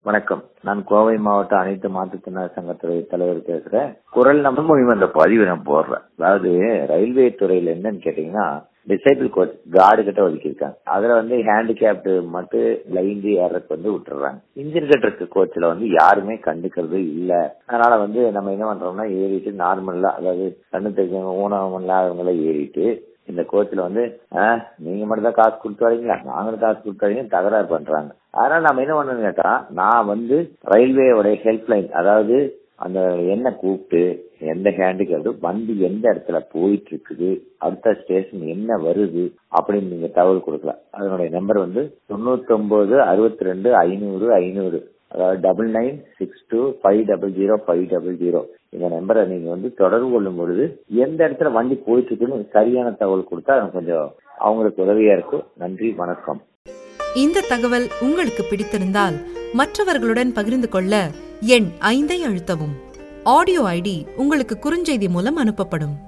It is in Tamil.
வணக்கம் நான் கோவை மாவட்ட அனைத்து மாற்றுத்திறனாளர் சங்கத்துறை தலைவர் பேசுறேன் குரல் நம்ம மூலியமா இந்த பதிவு நான் போடுறேன் அதாவது ரயில்வே துறையில என்னன்னு கேட்டீங்கன்னா டிசைபிள் கோச் கார்டு கிட்ட ஒதுக்கியிருக்காங்க அதுல வந்து ஹேண்டிகேப்டு மட்டும் பிளைண்டு ஏறக்கு வந்து விட்டுறாங்க இன்ஜின் கட்டுறக்கு கோச்சில் வந்து யாருமே கண்டுக்கிறது இல்ல அதனால வந்து நம்ம என்ன பண்றோம்னா ஏறிட்டு நார்மலா அதாவது கண்ணு தெரிஞ்சவங்க ஊனகம் இல்லாதவங்கள ஏறிட்டு இந்த கோச்சில் வந்து "ஆஹ், நீங்க மட்டும் தான் காசு கொடுத்து வரீங்களா நாங்களும் காசு கொடுத்து வரீங்க தகராறு பண்றாங்க அதனால நம்ம என்ன பண்ணணும்னு கேட்டா நான் வந்து ரயில்வேயோட ஹெல்ப்லைன் அதாவது அந்த என்ன கூப்பிட்டு எந்த ஹேண்டிகேப்டு வண்டி எந்த இடத்துல போயிட்டு இருக்குது அடுத்த ஸ்டேஷன் என்ன வருது அப்படின்னு நீங்க தகவல் கொடுக்கலாம் அதனுடைய நம்பர் வந்து தொண்ணூத்தி ஒன்பது அறுபத்தி ரெண்டு ஐநூறு ஐநூறு அதாவது double nine six two five double zero five double zero இந்த நம்பரை நீங்க வந்து தொடர்பு கொள்ளும் பொழுது எந்த இடத்துல வண்டி போயிட்டு இருக்குன்னு சரியான தகவல் கொடுத்தா எனக்கு கொஞ்சம் அவங்களுக்கு உதவியா இருக்கும் நன்றி வணக்கம் இந்த தகவல் உங்களுக்கு பிடித்திருந்தால் மற்றவர்களுடன் பகிர்ந்து கொள்ள எண் ஐந்தை அழுத்தவும் ஆடியோ ஐடி உங்களுக்கு குறுஞ்செய்தி மூலம் அனுப்பப்படும்